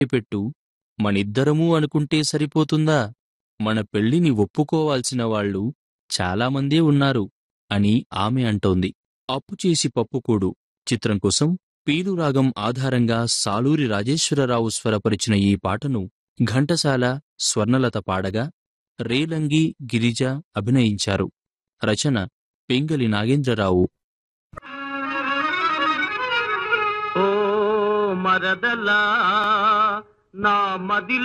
పెట్టు మనిద్దరమూ అనుకుంటే సరిపోతుందా మన పెళ్లిని ఒప్పుకోవాల్సిన వాళ్ళు చాలామందే ఉన్నారు అని ఆమె అంటోంది అప్పు చేసి పప్పుకూడు చిత్రం కోసం పీలు రాగం ఆధారంగా సాలూరి రాజేశ్వరరావు స్వరపరిచిన ఈ పాటను ఘంటసాల స్వర్ణలత పాడగా రేలంగి గిరిజ అభినయించారు రచన పెంగలి నాగేంద్రరావు ఓ మరదలా నా మది